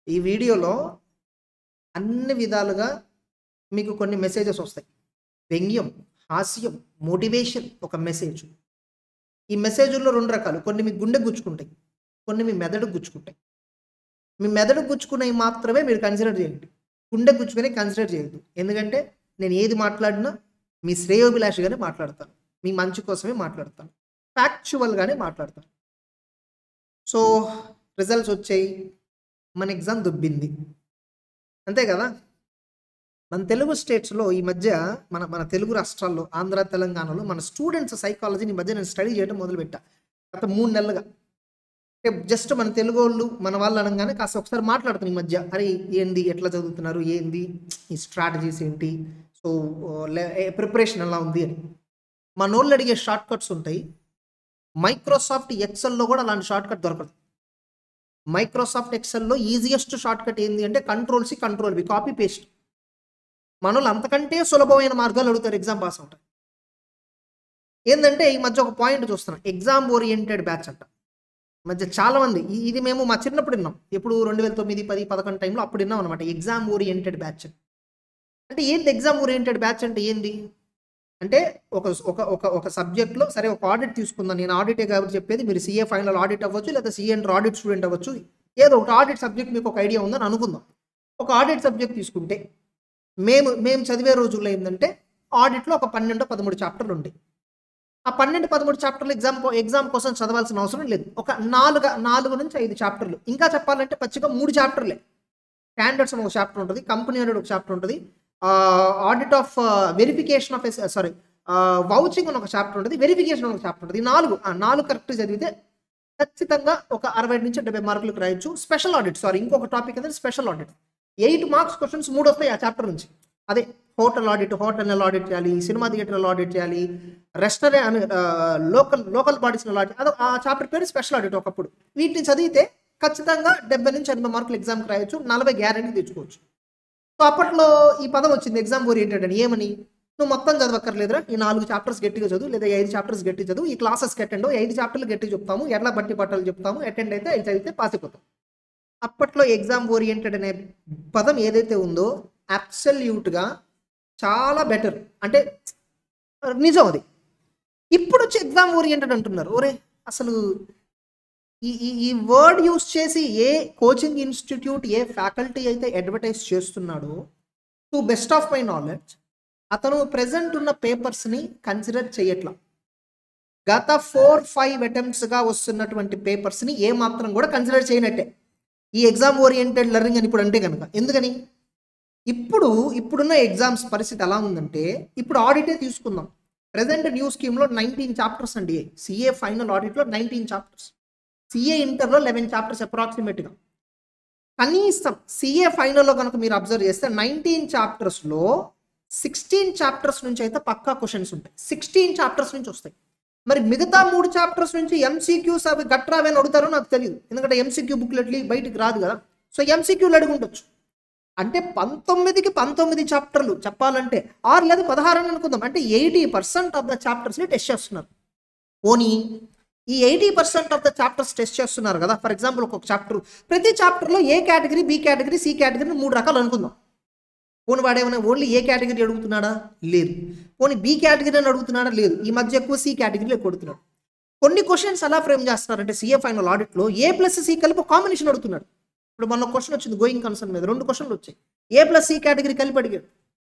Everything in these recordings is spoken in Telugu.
ఈ వీడియోలో అన్ని విధాలుగా మీకు కొన్ని మెసేజెస్ వస్తాయి వ్యంగ్యం హాస్యం మోటివేషన్ ఒక మెసేజ్ ఈ మెసేజ్లో రెండు రకాలు కొన్ని మీ గుండె గుచ్చుకుంటాయి కొన్ని మీ మెదడు గుచ్చుకుంటాయి మీ మెదడు గుచ్చుకునేవి మాత్రమే మీరు కన్సిడర్ చేయండి గుండె గుచ్చుకునే కన్సిడర్ చేయొద్దు ఎందుకంటే నేను ఏది మాట్లాడినా మీ శ్రేయోభిలాషిగానే మాట్లాడతాను మీ మంచి కోసమే మాట్లాడతాను ఫ్యాక్చువల్గానే మాట్లాడతాను సో రిజల్ట్స్ వచ్చాయి మన ఎగ్జామ్ దుబ్బింది అంతే కదా మన తెలుగు స్టేట్స్లో ఈ మధ్య మన మన తెలుగు రాష్ట్రాల్లో ఆంధ్ర తెలంగాణలో మన స్టూడెంట్స్ సైకాలజీని ఈ మధ్య నేను స్టడీ చేయడం మొదలుపెట్టా గత మూడు నెలలుగా అంటే జస్ట్ మన తెలుగు వాళ్ళు మన వాళ్ళు అనగానే కాస్త ఒకసారి మాట్లాడుతాను ఈ మధ్య అరే ఏంది ఎట్లా చదువుతున్నారు ఏంది ఈ స్ట్రాటజీస్ ఏంటి సో ప్రిపరేషన్ ఎలా ఉంది అని మన వాళ్ళు అడిగే షార్ట్ కట్స్ ఉంటాయి మైక్రోసాఫ్ట్ ఎక్సెల్లో కూడా అలాంటి షార్ట్ కట్ దొరకదు మైక్రోసాఫ్ట్ ఎక్సెల్లో ఈజియెస్ట్ షార్ట్ కట్ ఏంటి అంటే control C control B copy paste మనోళ్ళు అంతకంటే సులభమైన మార్గాలు అడుగుతారు ఎగ్జామ్ పాస్ అవుతారు ఏంటంటే ఈ మధ్య ఒక పాయింట్ చూస్తున్నాం ఎగ్జామ్ ఓరియంటెడ్ బ్యాచ్ అంట ఈ మధ్య చాలా మంది ఈ- ఇది మేము మా చిన్నప్పుడు విన్నాం ఎప్పుడు రెండు వేల తొమ్మిది పది పదకొండు టైంలో అప్పుడు విన్నాం అనమాట ఎగ్జామ్ ఓరియంటెడ్ బ్యాచ్ అంటే ఏంది ఎగ్జామ్ ఓరియంటెడ్ బ్యాచ్ అంటే ఏంది అంటే ఒక ఒక ఒక ఒక సబ్జెక్ట్లో సరే ఒక ఆడిట్ తీసుకుందాం నేను ఆడిటే కాబట్టి చెప్పేది మీరు సీఏ ఫైనల్ ఆడిట్ అవ్వచ్చు లేదా సీఏ అంటర్ ఆడిట్ స్టూడెంట్ అవ్వచ్చు ఏదో ఒక ఆడిట్ సబ్జెక్ట్ మీకు ఒక ఐడియా ఉందని అనుకుందాం ఒక ఆడిట్ సబ్జెక్ట్ తీసుకుంటే మేము మేము చదివే రోజుల్లో ఏంటంటే ఆడిట్లో ఒక పన్నెండు పదమూడు చాప్టర్లు ఉంటాయి ఆ పన్నెండు పదమూడు చాప్టర్లు ఎగ్జామ్ కో- ఎగ్జామ్ కోసం చదవాల్సిన అవసరం లేదు ఒక నాలుగు నాలుగు నుంచి ఐదు చాప్టర్లు ఇంకా చెప్పాలంటే పచ్చిగా మూడు చాప్టర్లే స్టాండర్డ్స్ అని ఒక చాప్టర్ ఉంటుంది కంపెనీ అనేది ఒక చాప్టర్ ఉంటుంది audit of verification of sorry vouching అని ఒక చాప్టర్ ఉంటుంది వెరిఫికేషన్ అని ఒక చాప్టర్ ఉంటుంది ఈ నాలుగు ఆ నాలుగు కరెక్ట్ చదివితే ఖచ్చితంగా ఒక అరవై నుంచి డెబ్బై మార్కులకు రాయొచ్చు స్పెషల్ ఆడిట్ సారీ ఇంకొక టాపిక్ అనేది special audit eight marks questions మూడు వస్తాయి ఆ చాప్టర్ నుంచి అదే హోటల్ ఆడిట్ హోటల్ ఆడిట్ చేయాలి సినిమా థియేటర్లో ఆడిట్ చేయాలి restaurant local local bodies audit అదో ఆ చాప్టర్ పేరు స్పెషల్ ఆడిట్ ఒకప్పుడు వీటిని చదివితే ఖచ్చితంగా డెబ్బై నుంచి ఎనభై మార్కులు ఎగ్జామ్కి రాయొచ్చు నలభై గ్యారెంటీ తెచ్చుకోవచ్చు సో అప్పట్లో ఈ పదం వచ్చింది ఎగ్జామ్ ఓరియంటెడ్ అని ఏమని నువ్వు మొత్తం చదవక్కర్లేదురా ఈ నాలుగు చాప్టర్స్ గట్టిగా చదువు లేదా ఈ ఐదు చాప్టర్స్ గట్టి చదువు ఈ క్లాసెస్కి అటెండ్ ఈ ఐదు చాప్టర్లు గట్టి చెప్తాము ఎట్లా బట్టి పట్టాలు చెప్తాము అటెండ్ అయితే అవి చదివితే పాస్ అయిపోతాం అప్పట్లో ఎగ్జామ్ ఓరియంటెడ్ అనే పదం ఏదైతే ఉందో అబ్సల్యూట్గా చాలా బెటర్ అంటే నిజం అది ఇప్పుడు వచ్చి ఎగ్జామ్ ఓరియంటెడ్ అంటున్నారు ఒరే అసలు ఈ ఈ ఈ వర్డ్ యూస్ చేసి ఏ కోచింగ్ ఇన్స్టిట్యూట్ ఏ ఫ్యాకల్టీ అయితే అడ్వర్టైజ్ చేస్తున్నాడో to best of my knowledge అతను ప్రెసెంట్ ఉన్న పేపర్స్ని కన్సిడర్ చేయట్లా గత ఫోర్ ఫైవ్ అటెంప్ట్స్గా వస్తున్నటువంటి పేపర్స్ని ఏ మాత్రం కూడా కన్సిడర్ చేయనట్టే ఈ ఎగ్జామ్ ఓరియంటెడ్ లెర్నింగ్ అని ఇప్పుడు అంటే కనుక ఎందుకని ఇప్పుడు ఇప్పుడున్న ఎగ్జామ్స్ పరిస్థితి ఎలా ఉందంటే ఇప్పుడు ఆడిటే తీసుకుందాం ప్రజెంట్ న్యూ స్కీమ్లో నైన్టీన్ చాప్టర్స్ అండి సిఏ ఫైనల్ ఆడిట్లో నైన్టీన్ చాప్టర్స్ సిఏ ఇంటర్లో లెవెన్ చాప్టర్స్ అప్రాక్సిమేట్గా కనీసం సిఏ ఫైనల్లో కనుక మీరు అబ్జర్వ్ చేస్తే నైన్టీన్ చాప్టర్స్లో సిక్స్టీన్ చాప్టర్స్ నుంచి అయితే పక్కా క్వశ్చన్స్ ఉంటాయి సిక్స్టీన్ చాప్టర్స్ నుంచి వస్తాయి మరి మిగతా మూడు చాప్టర్స్ నుంచి ఎంసీక్యూస్ అవి గట్రావి అని అడుగుతారో నాకు తెలియదు ఎందుకంటే ఎంసీక్యూ బుక్లెట్లు బయటికి రాదు కదా సో ఎంసీక్యూలు అడుగుండొచ్చు అంటే పంతొమ్మిదికి పంతొమ్మిది చాప్టర్లు చెప్పాలంటే ఆరు లేదా పదహారు అని అనుకుందాం అంటే ఎయిటీ పర్సెంట్ ఆఫ్ ద చాప్టర్స్ని టెస్ట్ చేస్తున్నారు పోనీ ఈ eighty percent of the chapters test చేస్తున్నారు కదా ఫర్ ఎగ్జాంపుల్ ఒక్కొక్క చాప్టర్ ప్రతి చాప్టర్లో A category B category C category మూడు రకాలు అనుకుందాం పోనీ వాడేమైనా ఓన్లీ ఏ కేటగిరీ అడుగుతున్నాడా లేదు పోనీ బి కేటగిరీ అని అడుగుతున్నాడా లేదు ఈ మధ్య ఎక్కువ సి కేటగిరీలో ఎక్కువ అడుగుతున్నాడు కొన్ని క్వశ్చన్స్ ఎలా ఫ్రేమ్ చేస్తున్నారంటే సిఏ ఫైనల్ ఆడిట్లో ఏ ప్లస్ సి కలిపి కాంబినేషన్ అడుగుతున్నాడు ఇప్పుడు మొన్న క్వశ్చన్ వచ్చింది గోయింగ్ కన్సర్న్ మీద రెండు క్వశ్చన్లు వచ్చాయి ఏ ప్లస్ సి కేటగిరీ కలిపి అడిగాడు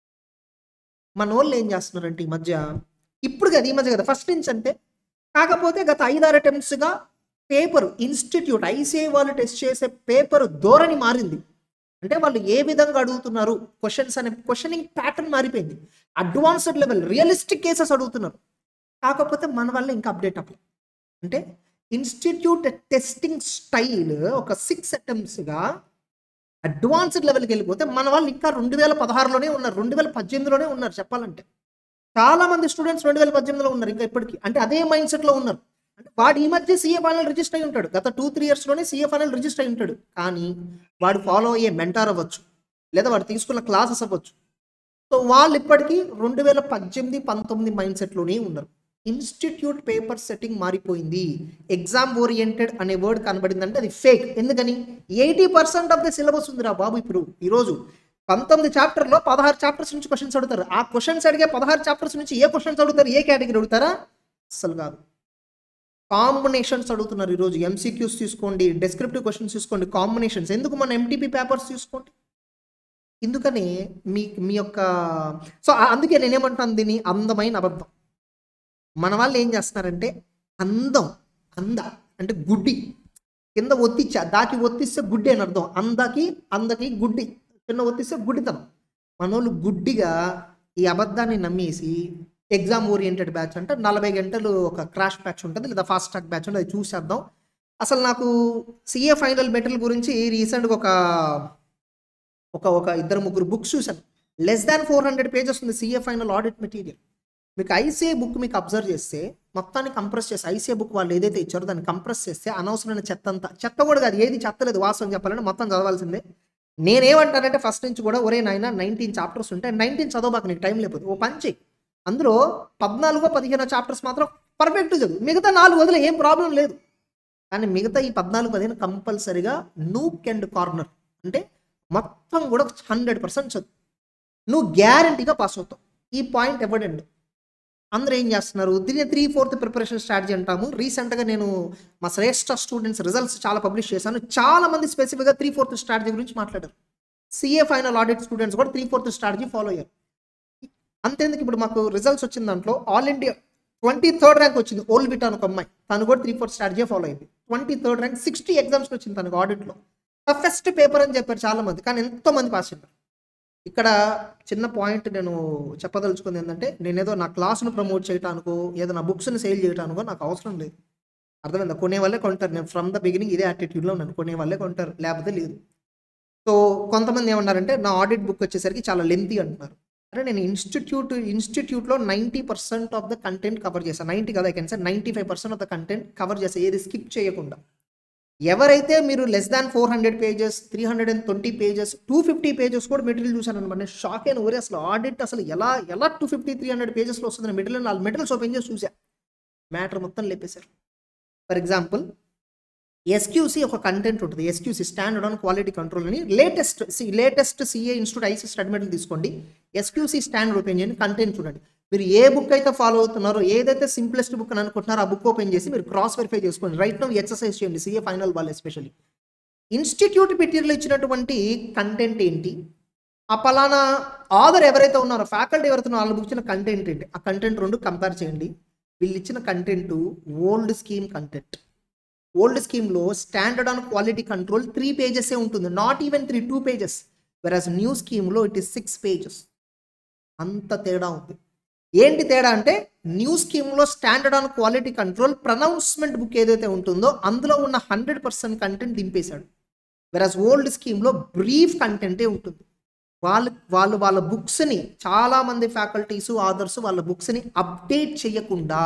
మన వాళ్ళు ఏం చేస్తున్నారంటే ఈ మధ్య ఇప్పుడు కదా ఈ మధ్య కదా ఫస్ట్ నుంచి అంటే కాకపోతే గత ఐదారు అటెంప్ట్స్గా పేపర్ ఇన్స్టిట్యూట్ ఐసీఐ వాళ్ళు టెస్ట్ చేసే పేపర్ ధోరణి మారింది అంటే వాళ్ళు ఏ విధంగా అడుగుతున్నారు క్వశ్చన్స్ అనే క్వశ్చనింగ్ ప్యాటర్న్ మారిపోయింది అడ్వాన్స్డ్ లెవెల్ రియలిస్టిక్ కేసెస్ అడుగుతున్నారు కాకపోతే మన వల్ల ఇంకా అప్డేట్ అవ్వలేదు అంటే ఇన్స్టిట్యూట్ టెస్టింగ్ స్టైల్ ఒక సిక్స్ అటెంప్ట్స్గా అడ్వాన్స్డ్ లెవెల్కి వెళ్ళిపోతే మన వాళ్ళు ఇంకా రెండు వేల పదహారులోనే ఉన్నారు రెండు వేల పద్దెనిమిదిలోనే ఉన్నారు చెప్పాలంటే చాలా మంది స్టూడెంట్స్ రెండు వేల పద్దెనిమిదిలో ఉన్నారు ఇంకా ఇప్పటికీ అంటే అదే మైండ్ సెట్లో ఉన్నారు అంటే వాడు ఈ మధ్య సీఏ ఫైనల్ రిజిస్టర్ అయి ఉంటాడు గత టూ త్రీ ఇయర్స్లోనే సీఏ ఫైనల్ రిజిస్టర్ అయి ఉంటాడు కానీ వాడు ఫాలో అయ్యే మెంటార్ అవ్వచ్చు లేదా వాడు తీసుకున్న క్లాసెస్ అవ్వచ్చు సో వాళ్ళు ఇప్పటికీ రెండు వేల పద్దెనిమిది పంతొమ్మిది మైండ్ సెట్లోనే ఉన్నారు ఇన్స్టిట్యూట్ పేపర్ సెట్టింగ్ మారిపోయింది ఎగ్జామ్ ఓరియంటెడ్ అనే వర్డ్ కనబడిందంటే అది ఫేక్ ఎందుకని eighty percent of the syllabus ఉందిరా బాబు ఇప్పుడు ఈరోజు పంతొమ్మిది చాప్టర్లో పదహారు చాప్టర్స్ నుంచి క్వశ్చన్స్ అడుగుతారు ఆ క్వశ్చన్స్ అడిగే పదహారు చాప్టర్స్ నుంచి ఏ క్వశ్చన్స్ అడుగుతారు ఏ కేటగిరీ అడుగుతారా అసలు కాదు కాంబినేషన్స్ అడుగుతున్నారు ఈరోజు ఎంసీక్యూస్ తీసుకోండి డెస్క్రిప్టివ్ క్వశ్చన్స్ తీసుకోండి కాంబినేషన్స్ ఎందుకు మన ఎంటీపీ పేపర్స్ తీసుకోండి ఎందుకని మీ మీ యొక్క సో ఆ- అందుకే నేనేమంటాను దీన్ని అందమైన అబద్ధం మన వాళ్ళు ఏం చేస్తున్నారంటే అందం అంద అంటే గుడ్డి కింద ఒత్తిచ్చా దాకి ఒత్తిస్తే గుడ్డి అని అర్థం అందకి అందకి గుడ్డి కింద ఒత్తిస్తే గుడ్డితనం మనోళ్ళు గుడ్డిగా ఈ అబద్ధాన్ని నమ్మేసి ఎగ్జామ్ ఓరియంటెడ్ బ్యాచ్ అంటే నలభై గంటలు ఒక క్రాష్ బ్యాచ్ ఉంటుంది లేదా ఫాస్ట్ ట్రాక్ బ్యాచ్ ఉంటుంది అది చూసేద్దాం అసలు నాకు సిఏ ఫైనల్ మెటీరియల్ గురించి రీసెంట్గా ఒక ఒక ఒక ఇద్దరు ముగ్గురు బుక్స్ చూశాను less than four hundred pages ఉంది సిఏ ఫైనల్ ఆడిట్ మెటీరియల్ మీకు ఐసీఏ బుక్ మీకు అబ్జర్వ్ చేస్తే మొత్తాన్ని కంప్రెస్ చేసి ఐసీఏ బుక్ వాళ్ళు ఏదైతే ఇచ్చారో దాన్ని కంప్రెస్ చేస్తే అనవసరమైన చెత్త అంతా చెత్త కూడా కాదు ఏది చెత్త లేదు వాస్తవం చెప్పాలంటే మొత్తం చదవాల్సిందే నేనేమంటానంటే ఫస్ట్ నుంచి కూడా ఒరే నాయన నైన్టీన్ చాప్టర్స్ ఉంటాయి నైన్టీన్ చదవబాక నీకు టైం లేకపోతే ఓ పంచి అందులో పద్నాలుగో పదిహేనో చాప్టర్స్ మాత్రం పర్ఫెక్ట్ చదువు మిగతా నాలుగు వదిలే ఏం ప్రాబ్లం లేదు కానీ మిగతా ఈ పద్నాలుగు పదిహేను కంపల్సరిగా నూక్ అండ్ కార్నర్ అంటే మొత్తం కూడా హండ్రెడ్ పర్సెంట్ చదువు నువ్వు గ్యారంటీగా పాస్ అవుతావు ఈ పాయింట్ ఇవ్వడండి అందరూ ఏం చేస్తున్నారు దీన్ని త్రీ ఫోర్త్ ప్రిపరేషన్ స్ట్రాటజీ అంటాము రీసెంట్గా నేను మా శ్రేష్ఠ స్టూడెంట్స్ రిజల్ట్స్ చాలా పబ్లిష్ చేశాను చాలా మంది స్పెసిఫిక్గా త్రీ ఫోర్త్ స్ట్రాటజీ గురించి మాట్లాడారు సిఏ ఫైనల్ ఆడిట్ స్టూడెంట్స్ కూడా త్రీ ఫోర్త్ స్ట్రాటజీ ఫాలో అయ్యారు అంతేందుకు ఇప్పుడు మాకు రిజల్ట్స్ వచ్చిన దాంట్లో all India twenty third rank వచ్చింది ఓల్ బిట్ అని ఒక అమ్మాయి తను కూడా త్రీ ఫోర్త్ స్ట్రాటజీ ఫాలో అయింది twenty third rank sixty exams వచ్చింది తనకు ఆడిట్లో టఫెస్ట్ పేపర్ అని చెప్పారు చాలా మంది కానీ ఎంతో మంది పాస్ అయ్యారు ఇక్కడ చిన్న పాయింట్ నేను చెప్పదలుచుకుంది ఏంటంటే నేనేదో నా క్లాస్ను ప్రమోట్ చేయటానికో ఏదో నా బుక్స్ని సేల్ చేయటానికో నాకు అవసరం లేదు అర్థమైందా కొనే వాళ్ళే కొంటారు నేను ఫ్రమ్ ద బిగినింగ్ ఇదే యాటిట్యూడ్లో ఉన్నాను కొనే వాళ్ళే కొంటారు లేకపోతే లేదు సో కొంతమంది ఏమన్నారంటే నా ఆడిట్ బుక్ వచ్చేసరికి చాలా లెంతీ అంటున్నారు అరే నేను ఇన్స్టిట్యూట్ ఇన్స్టిట్యూట్లో ninety percent of the content cover చేశాను నైంటీ కదా కెన్ sir ninety five percent of the content cover చేశాను ఏది స్కిప్ చేయకుండా ఎవరైతే మీరు less than four hundred pages three hundred and twenty pages two fifty pages కూడా మెటీరియల్ చూశాను అనమాట నేను షాక్ అయిన ఊరే అసలు ఆడిట్ అసలు ఎలా ఎలా టూ ఫిఫ్టీ త్రీ హండ్రెడ్ పేజెస్లో వస్తుంది మెటీరియల్ నాలుగు మెటీరియల్స్ ఓపెన్ చేసి చూసా మ్యాటర్ మొత్తం లేపేశారు ఫర్ ఎగ్జాంపుల్ ఎస్క్యూసీ ఒక కంటెంట్ ఉంటుంది SQC standard on quality control అని latest latest CA institute IC study material తీసుకోండి ఎస్క్యూసీ స్టాండర్డ్ ఓపెన్ చేయండి కంటెంట్ చూడండి మీరు ఏ బుక్ అయితే ఫాలో అవుతున్నారో ఏదైతే సింప్లెస్ట్ బుక్ అని అనుకుంటున్నారో ఆ బుక్ ఓపెన్ చేసి మీరు క్రాస్ వెరిఫై చేసుకోండి రైట్ నో ఎక్సర్సైజ్ చేయండి సిఏ ఫైనల్ వాళ్ళు ఎస్పెషల్లీ ఇన్స్టిట్యూట్ మెటీరియల్ ఇచ్చినటువంటి కంటెంట్ ఏంటి ఆ పలానా ఆధర్ ఎవరైతే ఉన్నారో ఫ్యాకల్టీ ఎవరైతే ఉన్నారో వాళ్ళ బుక్ ఇచ్చిన కంటెంట్ ఏంటి ఆ కంటెంట్ రెండు కంపేర్ చేయండి వీళ్ళు ఇచ్చిన content old scheme content old స్కీమ్లో standard on quality control three పేజెసే ఉంటుంది not even three two pages versus new స్కీమ్లో ఇట్ ఈస్ సిక్స్ పేజెస్ అంత తేడా ఉంది ఏంటి తేడా అంటే న్యూ స్కీమ్లో standard on quality control pronouncement book ఏదైతే ఉంటుందో అందులో ఉన్న హండ్రెడ్ పర్సెంట్ కంటెంట్ దింపేశాడు వెరాజ్ ఓల్డ్ స్కీమ్లో బ్రీఫ్ కంటెంటే ఉంటుంది వాళ్ళు వాళ్ళు వాళ్ళ బుక్స్ని చాలామంది ఫ్యాకల్టీస్ ఆథర్స్ వాళ్ళ బుక్స్ని అప్డేట్ చేయకుండా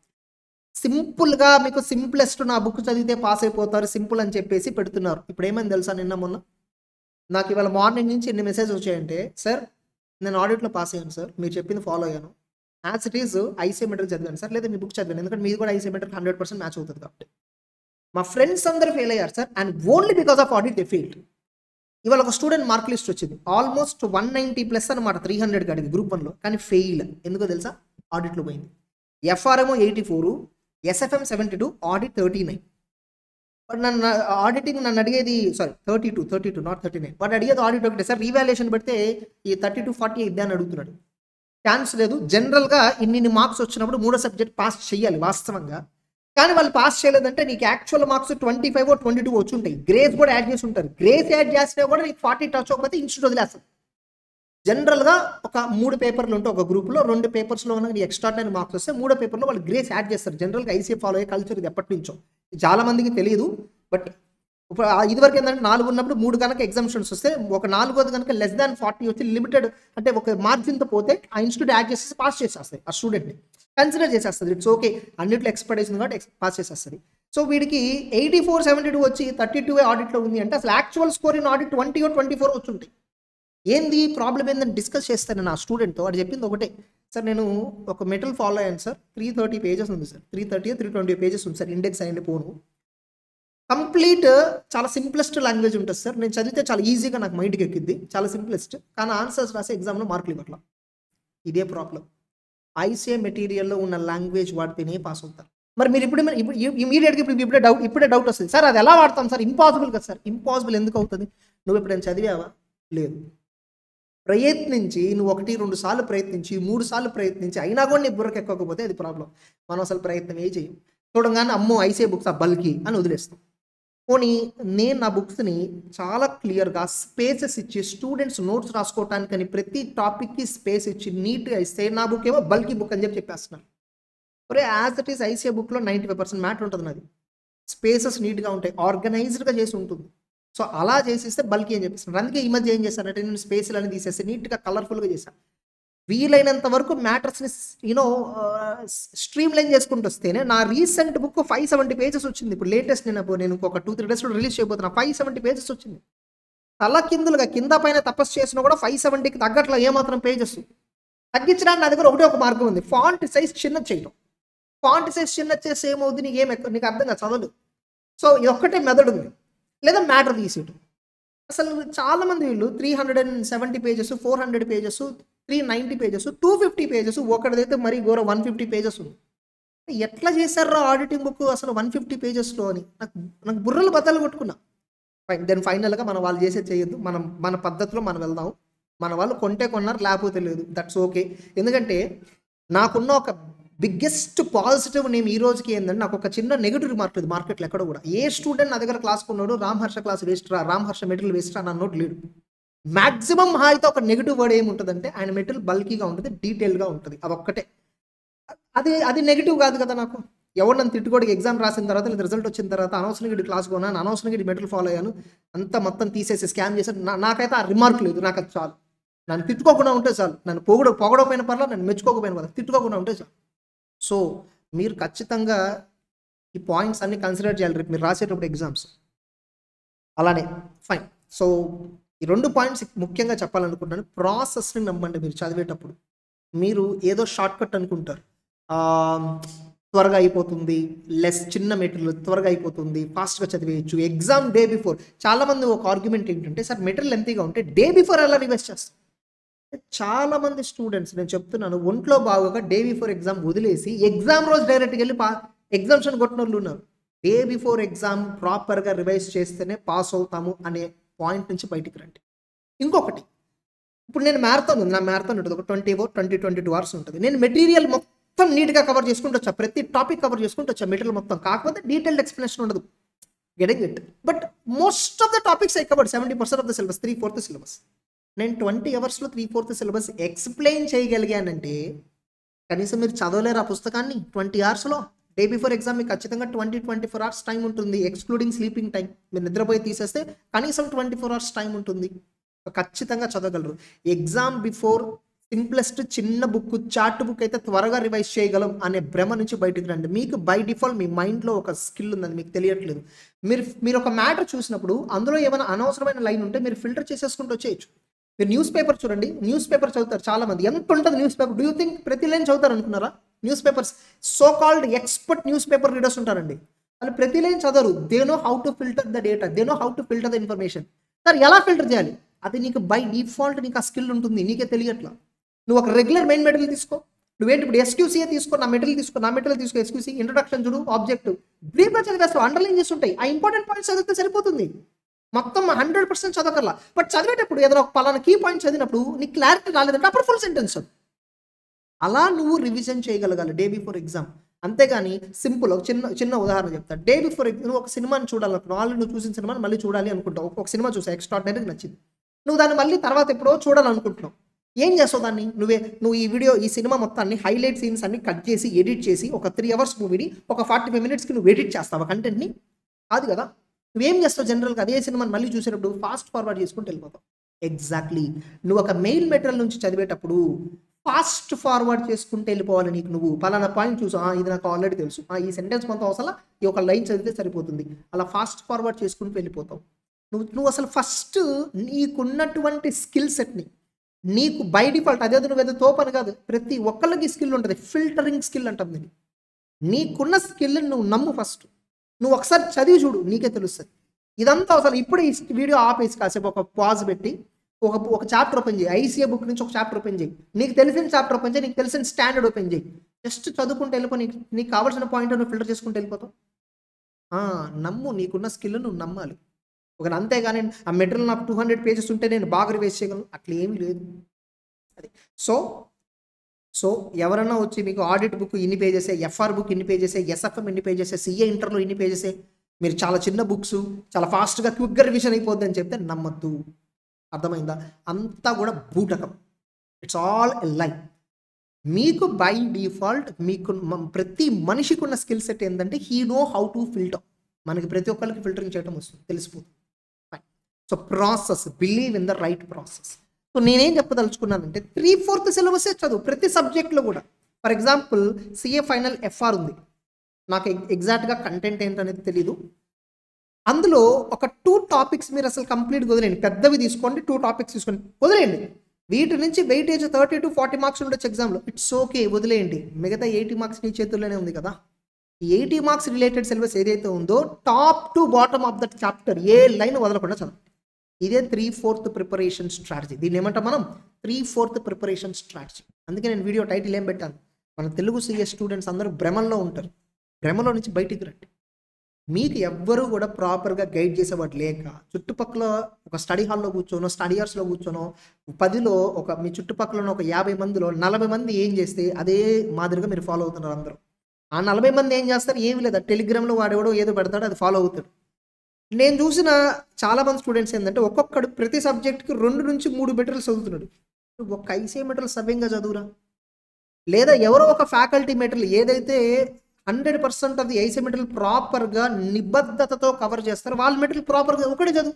సింపుల్గా మీకు సింప్లెస్ట్ నా బుక్ చదివితే పాస్ అయిపోతారు సింపుల్ అని చెప్పేసి పెడుతున్నారు ఇప్పుడు ఏమైంది తెలుసా నిన్న మొన్న నాకు ఇవాళ మార్నింగ్ నుంచి ఎన్ని మెసేజ్ వచ్చాయంటే సార్ నేను ఆడిట్లో పాస్ అయ్యాను సార్ మీరు చెప్పింది ఫాలో అయ్యాను as it is IC material చదివాను సార్ లేదా మీ బుక్ చదివాను ఎందుకంటే మీది కూడా IC material hundred percent match అవుతుంది కాబట్టి మా ఫ్రెండ్స్ అందరూ ఫెయిల్ అయ్యారు sir and only because of audit they failed ఇవాళ ఒక స్టూడెంట్ మార్క్ లిస్ట్ వచ్చింది ఆల్మోస్ట్ వన్ నైంటీ ప్లస్ అనమాట త్రీ హండ్రెడ్ గడికి గ్రూప్ వన్లో కానీ ఫెయిల్ ఎందుకో తెలుసా ఆడిట్లో పోయింది FRMO eighty four SFM seventy two audit thirty nine but నన్ను ఆడిటింగ్ నన్ను అడిగేది sorry thirty two thirty two not thirty nine but అడిగేది ఆడిట్ ఒకటే సార్ రీవాల్యుయేషన్ పెడితే ఈ థర్టీ టూ ఫార్టీ ఇద్దా అని అడుగుతున్నాడు ఛాన్స్ లేదు జనరల్గా ఇన్ని మార్క్స్ వచ్చినప్పుడు మూడో సబ్జెక్ట్ పాస్ చేయాలి వాస్తవంగా కానీ వాళ్ళు పాస్ చేయలేదంటే నీకు actual marks twenty five twenty two వచ్చి ఉంటాయి గ్రేస్ కూడా యాడ్ చేసి ఉంటారు గ్రేస్ యాడ్ చేస్తే కూడా నీకు ఫార్టీ టచ్ అవ్వకపోతే ఇన్స్టిట్యూట్ వదిలేస్తుంది జనరల్గా ఒక మూడు పేపర్లు ఉంటే ఒక గ్రూప్లో రెండు పేపర్స్లో ఉన్న నీ ఎక్స్ట్రాడినరీ మార్క్స్ వస్తే మూడో పేపర్లో వాళ్ళు గ్రేస్ యాడ్ చేస్తారు జనరల్గా ఐసీఎఫ్ ఫాలో అయ్యే కల్చర్ ఇది ఎప్పటి నుంచో చాలా మందికి తెలియదు బట్ ఇప్పుడు ఆ ఇదివరకు ఏంటంటే నాలుగు ఉన్నప్పుడు మూడు కనుక ఎగ్జామ్షన్స్ వస్తే ఒక నాలుగోది కనుక లెస్ దాన్ ఫార్టీ వచ్చి లిమిటెడ్ అంటే ఒక మార్జిన్తో పోతే ఆ ఇన్స్టిట్యూట్ యాడ్ చేసేసి పాస్ చేసేస్తాయి ఆ స్టూడెంట్ని కన్సిడర్ చేసేస్తుంది ఇట్స్ ఓకే అన్నిట్లో ఎక్స్పెక్టేషన్ కాబట్టి పాస్ చేసేస్తుంది సో వీడికి ఎయిటీ ఫోర్ సెవెంటీ టూ వచ్చి థర్టీ టూ ఆడిట్లో ఉంది అంటే అసలు actual score in audit twenty twenty four వచ్చి ఉంటాయి ఏంది ప్రాబ్లం ఏందని డిస్కస్ చేస్తాను నా స్టూడెంట్తో వాడు చెప్పింది ఒకటే సార్ నేను ఒక మెటల్ ఫాలో అయ్యాను సార్ త్రీ థర్టీ పేజెస్ ఉంది sir three thirty three twenty pages ఉంది సార్ ఇండెక్స్ అయ్యండి పోను కంప్లీట్ చాలా సింప్లెస్ట్ లాంగ్వేజ్ ఉంటుంది సార్ నేను చదివితే చాలా ఈజీగా నాకు మైండ్కి ఎక్కిద్ది చాలా సింప్లెస్ట్ కానీ ఆన్సర్స్ రాసే ఎగ్జామ్లో మార్కులు ఇవ్వట్లా ఇదే ప్రాబ్లం ఐసీఏ మెటీరియల్లో ఉన్న లాంగ్వేజ్ వాడితేనే పాస్ అవుతారు మరి మీరు ఇప్పుడు ఇప్పుడు ఇమీడియట్గా ఇప్పుడు ఇప్పుడే డౌట్ ఇప్పుడే డౌట్ వస్తుంది సార్ అది ఎలా వాడతాం సార్ ఇంపాసిబుల్ కదా సార్ ఇంపాసిబుల్ ఎందుకు అవుతుంది నువ్వు ఎప్పుడైనా చదివావా లేదు ప్రయత్నించి నువ్వు ఒకటి రెండు సార్లు ప్రయత్నించి మూడు సార్లు ప్రయత్నించి అయినా కూడా నీ బుర్రకు ఎక్కకపోతే అది ప్రాబ్లం మనం అసలు ప్రయత్నం ఏ చేయం చూడంగానే అమ్మో ఐసే బుక్స్ ఆ బల్కి అని వదిలేస్తాం పోనీ నేను నా బుక్స్ని చాలా క్లియర్గా స్పేసెస్ ఇచ్చి స్టూడెంట్స్ నోట్స్ రాసుకోవటానికని ప్రతి టాపిక్కి స్పేస్ ఇచ్చి నీట్గా ఇస్తే నా బుక్ ఏమో బల్కీ బుక్ అని చెప్పి చెప్పేస్తున్నాను ఒరే యాజ్ ఇట్ ఈస్ ఐసీఏ బుక్లో నైంటీ ఫైవ్ పర్సెంట్ మ్యాటర్ ఉంటుంది నాది స్పేసెస్ నీట్గా ఉంటాయి ఆర్గనైజ్డ్గా చేసి ఉంటుంది సో అలా చేసిస్తే బల్కీ అని చెప్పేస్తాను అందుకే ఈ మధ్య ఏం చేశానంటే నేను స్పేస్లన్నీ తీసేసి నీట్గా కలర్ఫుల్గా చేశాను వీలైనంత వరకు మ్యాటర్స్ని యూనో స్ట్రీమ్ లైన్ చేసుకుంటూ వస్తేనే నా recent book five seventy pages వచ్చింది ఇప్పుడు లేటెస్ట్ నేను నేను ఒక టూ త్రీ డేస్లో రిలీజ్ చేయబోతున్నా ఫైవ్ సెవెంటీ పేజెస్ వచ్చింది తల కిందులుగా కింద పైన తపస్సు చేసినా కూడా ఫైవ్ సెవెంటీకి తగ్గట్లో ఏమాత్రం పేజెస్ తగ్గించడానికి నా దగ్గర ఒకటే ఒక మార్గం ఉంది ఫాంట్ సైజ్ చిన్న చేయడం ఫాంట్ సైజ్ చిన్న చేసి ఏమవుతుంది నీకు ఏం ఎక్కువ నీకు అర్థం కాదు చదవదు సో ఇది ఒక్కటే మెథడ్ ఉంది లేదా మ్యాటర్ తీసేయటం అసలు చాలా మంది వీళ్ళు three hundred and seventy pages four hundred pages three ninety pages two fifty pages ఒకటిదైతే మరీ ఘోర వన్ ఫిఫ్టీ పేజెస్ ఉంది ఎట్లా చేశారా ఆడిటింగ్ బుక్ అసలు వన్ ఫిఫ్టీ పేజెస్లో అని నాకు నాకు బుర్రలు బద్దలు కొట్టుకున్నా ఫైన్ దెన్ ఫైనల్గా మన వాళ్ళు చేసేది చేయొద్దు మనం మన పద్ధతిలో మనం వెళ్దాం మన వాళ్ళు కొంటే కొన్నారు లేకపోతే లేదు దట్స్ ఓకే ఎందుకంటే నాకున్న ఒక బిగ్గెస్ట్ పాజిటివ్ నేను ఈ రోజుకి ఏంటంటే నాకు ఒక చిన్న నెగిటివ్ రిమార్క్ లేదు మార్కెట్లో ఎక్కడ కూడా ఏ స్టూడెంట్ నా దగ్గర క్లాస్ కొన్నాడు రామ్ హర్ష క్లాస్ వేస్ట్ రా రామ్ హర్ష మెటీరియల్ వేస్ట్ రా నా నోట్ లేడు మాక్సిమం హాయితో ఒక నెగిటివ్ వర్డ్ ఏముంటుందంటే ఆయన మెటీరియల్ బల్కీగా ఉంటుంది డీటెయిల్గా ఉంటుంది అది ఒక్కటే అది అది నెగిటివ్ కాదు కదా నాకు ఎవరు నన్ను తిట్టుకోడికి ఎగ్జామ్ రాసిన తర్వాత లేదా రిజల్ట్ వచ్చిన తర్వాత అనవసరంగా ఇటు క్లాస్ కొన్నాను అనవసరంగా ఇటు మెటీరియల్ ఫాలో అయ్యాను అంతా మొత్తం తీసేసి స్కామ్ చేశాను నా- నాకైతే ఆ రిమార్క్ లేదు నాకు అది చాలు నన్ను తిట్టుకోకుండా ఉంటే చాలు నన్ను పొగడ పొగడపోయిన పర్లేదు నన్ను మెచ్చుకోకపోయిన పర్లేదు తిట్టుకోకుండా ఉంటే చాలు సో మీరు ఖచ్చితంగా ఈ పాయింట్స్ అన్ని కన్సిడర్ చేయాలి రేపు మీరు రాసేటప్పుడు ఎగ్జామ్స్ అలానే ఫైన్ సో ఈ రెండు పాయింట్స్ ముఖ్యంగా చెప్పాలనుకుంటున్నాను ప్రాసెస్ని నమ్మండి మీరు చదివేటప్పుడు మీరు ఏదో షార్ట్ కట్ అనుకుంటారు ఆ, త్వరగా అయిపోతుంది లెస్ చిన్న మెటీరియల్ త్వరగా అయిపోతుంది ఫాస్ట్గా చదివేయచ్చు ఎగ్జామ్ డే బిఫోర్ చాలామంది ఒక ఆర్గ్యుమెంట్ ఏంటంటే సార్ మెటీరియల్ ఎంతగా ఉంటే డే బిఫోర్ ఎలా రివైజ్ చేస్తాం చాలా మంది స్టూడెంట్స్ నేను చెప్తున్నాను ఒంట్లో బాగోగా డే బిఫోర్ ఎగ్జామ్ వదిలేసి ఎగ్జామ్ రోజు డైరెక్ట్గా వెళ్ళి పా ఎగ్జామ్షన్ కొట్టిన వాళ్ళు ఉన్నారు డే బిఫోర్ ఎగ్జామ్ ప్రాపర్గా రివైజ్ చేస్తేనే పాస్ అవుతాము అనే పాయింట్ నుంచి బయటికి రండి ఇంకొకటి ఇప్పుడు నేను మ్యారథాన్ ఉంది నా మ్యారథాన్ ఉంటుంది ఒక ట్వంటీ ఓ ట్వంటీ ట్వంటీ టూ అవర్స్ ఉంటుంది నేను మెటీరియల్ మొత్తం నీట్గా కవర్ చేసుకుంటూ వచ్చా ప్రతి టాపిక్ కవర్ చేసుకుంటూ వచ్చా మెటీరియల్ మొత్తం కాకపోతే డీటెయిల్డ్ ఎక్స్ప్లెనేషన్ ఉండదు getting it but most of the topics I covered seventy percent of the syllabus three fourth syllabus నేను ట్వంటీ అవర్స్లో త్రీ ఫోర్త్ సిలబస్ ఎక్స్ప్లెయిన్ చేయగలిగానంటే కనీసం మీరు చదవలేరు ఆ పుస్తకాన్ని ట్వంటీ అవర్స్లో డే బిఫోర్ ఎగ్జామ్ మీకు ఖచ్చితంగా twenty twenty four hours time ఉంటుంది ఎక్స్క్లూడింగ్ స్లీపింగ్ టైం మీరు నిద్రపోయి తీసేస్తే కనీసం ట్వంటీ ఫోర్ అవర్స్ టైం ఉంటుంది ఖచ్చితంగా చదవగలరు ఎగ్జామ్ బిఫోర్ సింప్లెస్ట్ చిన్న బుక్ చార్ట్ బుక్ అయితే త్వరగా రివైజ్ చేయగలం అనే భ్రమ నుంచి బయటకు రండి మీకు బై డిఫాల్ట్ మీ మైండ్లో ఒక స్కిల్ ఉందని మీకు తెలియట్లేదు మీరు మీరు ఒక మ్యాటర్ చూసినప్పుడు అందులో ఏమైనా అనవసరమైన లైన్ ఉంటే మీరు ఫిల్టర్ చేసేసుకుంటూ వచ్చేయచ్చు మీరు న్యూస్ పేపర్ చూడండి న్యూస్ పేపర్ చదువుతారు చాలా మంది ఎంత ఉంటుంది newspaper do you think ప్రతి లైన్ చదువుతారు అనుకున్నారా newspapers so called expert newspaper readers ఉంటారండి వాళ్ళు ప్రతి లైన్ చదవరు they know how to filter the data they know how to filter the information sir ఎలా ఫిల్టర్ చేయాలి అది నీకు బై డిఫాల్ట్ నీకు ఆ స్కిల్ ఉంటుంది నీకే తెలియట్లా నువ్వు ఒక రెగ్యులర్ మెయిన్ మెటీరియల్ తీసుకో నువ్వేంటి ఇప్పుడు ఎస్క్యూసీఏ తీసుకో నా మెటీరియల్ తీసుకో నా మెటీరియల్ తీసుకో ఎస్క్యూసీ ఇంట్రొడక్షన్ చూడు ఆబ్జెక్ట్ బ్రీఫ్గా చదివేస్తావు అండర్లైన్ చేసి ఉంటాయి ఆ ఇంపార్టెంట్ పాయింట్స్ చదివితే సరిపోతుంది మొత్తం హండ్రెడ్ పర్సెంట్ చదవకర్లా బట్ చదివేటప్పుడు ఏదైనా ఒక పలానా కీ పాయింట్ చదివినప్పుడు నీకు క్లారిటీ రాలేదంటే అప్పుడు ఫుల్ సెంటెన్స్ అలా నువ్వు రివిజన్ చేయగలగాలి డే బిఫోర్ ఎగ్జామ్ అంతేగాని సింపుల్ ఒక చిన్న చిన్న ఉదాహరణ చెప్తా డే బిఫోర్ నువ్వు ఒక సినిమాని చూడాలనుకున్నావు ఆల్రెడీ నువ్వు చూసిన సినిమాని మళ్ళీ చూడాలి అనుకుంటావు ఒక సినిమా చూసా ఎక్స్ట్రాడినరీ నచ్చింది నువ్వు దాన్ని మళ్ళీ తర్వాత ఎప్పుడో చూడాలనుకుంటున్నావు ఏం చేస్తావు దాన్ని నువ్వే నువ్వు ఈ వీడియో ఈ సినిమా మొత్తాన్ని హైలైట్ సీన్స్ అన్ని కట్ చేసి ఎడిట్ చేసి ఒక త్రీ అవర్స్ మూవీని ఒక ఫార్టీ ఫైవ్ మినిట్స్కి నువ్వు ఎడిట్ చేస్తావు కంటెంట్ని కాదు కదా నువ్వేం చేస్తావు జనరల్గా అదే సినిమాని మళ్ళీ చూసేటప్పుడు ఫాస్ట్ ఫార్వర్డ్ చేసుకుంటూ వెళ్ళిపోతావు ఎగ్జాక్ట్లీ నువ్వు ఒక మెయిల్ మెటీరియల్ నుంచి చదివేటప్పుడు ఫాస్ట్ ఫార్వర్డ్ చేసుకుంటూ వెళ్ళిపోవాలి నీకు నువ్వు పలానా పాయింట్ చూసు "ఆ, ఇది నాకు ఆల్రెడీ తెలుసు ఆ, ఈ సెంటెన్స్ మొత్తం అవసరం ఈ ఒక లైన్ చదివితే సరిపోతుంది అలా ఫాస్ట్ ఫార్వర్డ్ చేసుకుంటూ వెళ్ళిపోతావు నువ్వు నువ్వు అసలు ఫస్ట్ నీకున్నటువంటి స్కిల్ సెట్ని నీకు బై డిఫాల్ట్ అదే నువ్వు ఏదో తోపని కాదు ప్రతి ఒక్కళ్ళకి స్కిల్ ఉంటుంది ఫిల్టరింగ్ స్కిల్ అంటాం దీన్ని నీకున్న స్కిల్ నువ్వు నమ్ము ఫస్ట్ నువ్వు ఒకసారి చదివి చూడు నీకే తెలుస్తుంది ఇదంతా అసలు ఇప్పుడు ఈ వీడియో ఆపేసి కాసేపు ఒక పాజ్ పెట్టి ఒక ఒక చాప్టర్ ఓపెన్ చేయి ఐసీఏ బుక్ నుంచి ఒక చాప్టర్ ఓపెన్ చేయి నీకు తెలిసిన చాప్టర్ ఓపెన్ చేయి నీకు తెలిసిన స్టాండర్డ్ ఓపెన్ చేయి జస్ట్ చదువుకుంటూ వెళ్ళిపో నీకు నీకు కావాల్సిన పాయింట్ నువ్వు ఫిల్టర్ చేసుకుంటూ వెళ్ళిపోతావు ఆ, నమ్ము నీకున్న స్కిల్ నువ్వు నమ్మాలి ఒక అంతేగాని ఆ మెటీరియల్ నాకు టూ హండ్రెడ్ పేజెస్ ఉంటే నేను బాగా రివైజ్ చేయగలను అట్లా ఏమీ లేదు అది సో సో ఎవరన్నా వచ్చి మీకు ఆడిట్ బుక్ ఇన్ని పేజెసే ఎఫ్ఆర్ బుక్ ఇన్ని పేజెసే ఎస్ఎఫ్ఎం ఇన్ని పేజెసే సిఏ ఇంటర్లో ఇన్ని పేజెసే మీరు చాలా చిన్న బుక్స్ చాలా ఫాస్ట్గా క్విక్గా రివిజన్ అయిపోద్ది అని చెప్తే నమ్మద్దు అర్థమైందా అంతా కూడా బూటకం ఇట్స్ ఆల్ ఎ లై మీకు బై డిఫాల్ట్ మీకు మ- ప్రతి మనిషికి ఉన్న స్కిల్ సెట్ ఏంటంటే he know how to filter మనకి ప్రతి ఒక్కరికి ఫిల్టరింగ్ చేయడం వస్తుంది తెలిసిపోతుంది so process believe in the right process so నేనేం చెప్పదలుచుకున్నానంటే త్రీ ఫోర్త్ సిలబసే చదువు ప్రతి సబ్జెక్ట్లో కూడా for example CA final FR ఉంది నాకు ఎగ్జాక్ట్గా కంటెంట్ ఏంటనేది తెలీదు అందులో ఒక టూ టాపిక్స్ మీరు అసలు కంప్లీట్గా వదిలేయండి పెద్దవి తీసుకోండి టూ టాపిక్స్ తీసుకోండి వదిలేయండి వీటి నుంచి weightage thirty to forty marks ఉండొచ్చు ఎగ్జామ్లో ఇట్స్ ఓకే వదిలేయండి మిగతా ఎయిటీ మార్క్స్ నీ చేతుల్లోనే ఉంది కదా ఈ ఎయిటీ మార్క్స్ రిలేటెడ్ సిలబస్ ఏదైతే ఉందో top to bottom of that chapter ఏ లైన్ వదలకుండా చదవండి ఇదే త్రీ ఫోర్త్ ప్రిపరేషన్ స్ట్రాటజీ దీన్ని ఏమంటాం మనం త్రీ ఫోర్త్ ప్రిపరేషన్ స్ట్రాటజీ అందుకే నేను వీడియో టైటిల్ ఏం పెట్టాను మన తెలుగు సిఎస్ స్టూడెంట్స్ అందరూ భ్రమంలో ఉంటారు భ్రమలో నుంచి బయటికి రండి మీకు ఎవ్వరూ కూడా ప్రాపర్గా గైడ్ చేసేవాడు లేక చుట్టుపక్కల ఒక స్టడీ హాల్లో కూర్చోనో స్టడీ అవర్స్లో కూర్చోనో పదిలో ఒక మీ చుట్టుపక్కల ఉన్న ఒక యాభై మందిలో నలభై మంది ఏం చేస్తే అదే మాదిరిగా మీరు ఫాలో అవుతున్నారు అందరూ ఆ నలభై మంది ఏం చేస్తారు ఏమి లేదు టెలిగ్రామ్లో వాడేవాడో ఏదో పెడతాడో అది ఫాలో అవుతాడు నేను చూసిన చాలా మంది స్టూడెంట్స్ ఏంటంటే ఒక్కొక్కడు ప్రతి సబ్జెక్ట్కి రెండు నుంచి మూడు మెటీరియల్స్ చదువుతున్నాడు ఒక ఐసే మెటీరియల్ సవ్యంగా చదువురా లేదా ఎవరో ఒక ఫ్యాకల్టీ మెటీరియల్ ఏదైతే hundred percent of the ICAI material ప్రాపర్గా నిబద్ధతతో కవర్ చేస్తారు వాళ్ళ మెటీరియల్ ప్రాపర్గా ఒకటే చదువు